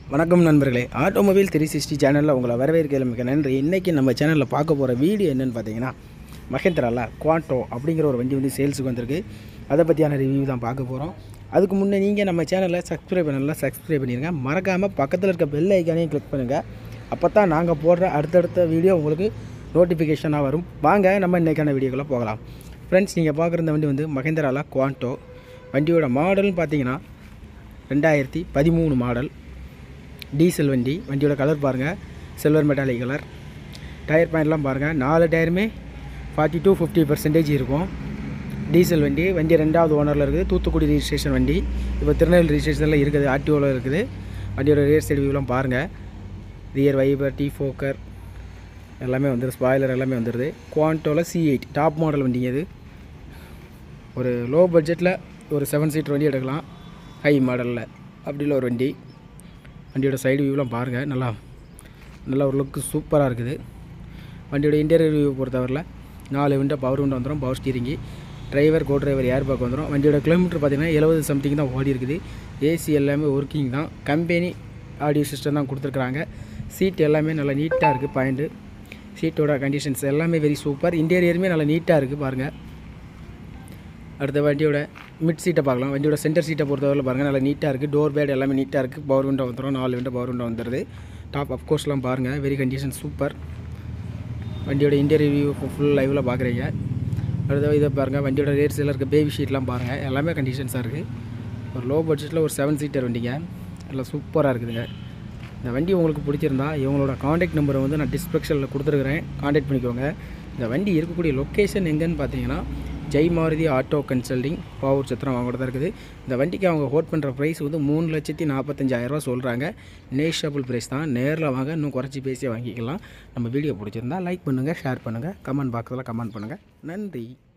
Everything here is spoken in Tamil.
வணக்கம் நண்பர்களே ஆட்டோமொபைல் த்ரீ சிக்ஸ்டி சேனலில் உங்களை வரவேற்க மிக நன்றி இன்றைக்கி நம்ம சேனலில் பார்க்க போகிற வீடியோ என்னென்னு பார்த்தீங்கன்னா மகேந்திராவில் குவாட்டோ அப்படிங்கிற ஒரு வண்டி வந்து சேல்ஸுக்கு வந்திருக்கு அதை பற்றியான ரிவ்யூ தான் பார்க்க போகிறோம் அதுக்கு முன்னே நீங்கள் நம்ம சேனலை சப்ஸ்கிரைப் பண்ணலாம் சப்ஸ்கிரைப் பண்ணிடுங்க மறக்காமல் பக்கத்தில் இருக்க பெல் ஐக்கானையும் கிளிக் பண்ணுங்கள் அப்போ தான் நாங்கள் போடுற அடுத்தடுத்த வீடியோ உங்களுக்கு நோட்டிஃபிகேஷனாக வரும் வாங்க நம்ம இன்றைக்கான வீடியோக்குள்ளே போகலாம் ஃப்ரெண்ட்ஸ் நீங்கள் பார்க்குற இந்த வண்டி வந்து மகேந்திராவில் குவாண்டோ வண்டியோட மாடல்னு பார்த்தீங்கன்னா ரெண்டாயிரத்தி பதிமூணு மாடல் டீசல் வண்டி வண்டியோட கலர் பாருங்கள் சில்வர் மெட்டாலிக் கலர் டயர் பாயிண்ட்லாம் பாருங்கள் நாலு டயருமே ஃபார்ட்டி டு ஃபிஃப்டி பர்சன்டேஜ் இருக்கும் டீசல் வண்டி வண்டி ரெண்டாவது ஓனரில் இருக்குது தூத்துக்குடி ரிஜிஸ்ட்ரேஷன் வண்டி இப்போ திருநெல்வேலி ரிஜிஸ்ட்ரேஷனில் இருக்குது ஆர்டிஓவில் இருக்குது வண்டியோட ரியர் சைடு வியூலாம் பாருங்கள் ரியர் வைபர் டீ ஃபோக்கர் எல்லாமே வந்துடும் ஸ்பாய்லர் எல்லாமே வந்துடுது குவான்டோவில் சி எயிட் டாப் மாடல் வண்டிங்க இது ஒரு லோ பட்ஜெட்டில் ஒரு செவன் சீட்டர் வண்டி எடுக்கலாம் ஹை மாடலில் அப்படில ஒரு வண்டி வண்டியோட சைடு வியூலாம் பாருங்கள் நல்லா நல்லா ஒரு லுக்கு சூப்பராக இருக்குது வண்டியோட இன்டீரியர் வியூ பொறுத்தவரையில் நாலு விண்டோ பவர் விண்டோ வந்துடும் power steering driver co driver airbag வந்துடும் வண்டியோட கிலோமீட்டர் பார்த்தீங்கன்னா எழுபது சம்திங் தான் ஓடி இருக்குது ஏசி எல்லாமே ஒர்க்கிங் தான் கம்பெனி ஆடியோ சிஸ்டம் தான் கொடுத்துருக்குறாங்க சீட் எல்லாமே நல்லா நீட்டாக இருக்குது பாயிண்ட்டு சீட்டோட கண்டிஷன்ஸ் எல்லாமே வெரி சூப்பர் இன்டீரியருமே நல்லா நீட்டாக இருக்குது பாருங்கள் அடுத்த வண்டியோட மிட் சீட்டை பார்க்கலாம் வண்டியோட சென்டர் சீட்டை பொறுத்தவரை பாருங்கள் நல்லா நீட்டாக இருக்குது டோர் பேட் எல்லாமே நீட்டாக இருக்குது பவர் விண்டோ வந்துடும் நாலு விண்டோ பவர் விண்டோ வந்துடுது டாப் அப்கோர்ஸ்லாம் பாருங்கள் வெரி கண்டிஷன் சூப்பர் வண்டியோட இன்டீரியர் வியூ ஃபுல் லைவில் பார்க்குறீங்க அடுத்த இதை பாருங்கள் வண்டியோட ரேட்ஸில் இருக்க பேபி ஷீட்லாம் பாருங்கள் எல்லாமே கண்டிஷன்ஸாக இருக்குது ஒரு லோ பட்ஜெட்டில் ஒரு செவன் சீட்டர் வண்டிங்க எல்லாம் சூப்பராக இருக்குதுங்க இந்த வண்டி உங்களுக்கு பிடிச்சிருந்தா இவங்களோட காண்டாக்ட் நம்பரை வந்து நான் டிஸ்கிரிப்ஷனில் கொடுத்துருக்குறேன் காண்டாக்ட் பண்ணிக்கோங்க இந்த வண்டி இருக்கக்கூடிய லொக்கேஷன் எங்கேன்னு பார்த்தீங்கன்னா ஜெய் மாருதி ஆட்டோ கன்சல்டிங் பாவூர் சத்திரம் அவங்க தான் இருக்குது இந்த வண்டிக்கு அவங்க ஹோட் பண்ணுற ப்ரைஸ் வந்து மூணு லட்சத்தி நாற்பத்தஞ்சாயிரரூவா சொல்கிறாங்க நேஷபிள் ப்ரைஸ் தான் நேரில் வாங்க இன்னும் குறைச்சி பேசி வாங்கிக்கலாம் நம்ம வீடியோ பிடிச்சிருந்தா லைக் பண்ணுங்கள் ஷேர் பண்ணுங்கள் கமெண்ட் பாக்ஸில் கமெண்ட் பண்ணுங்கள் நன்றி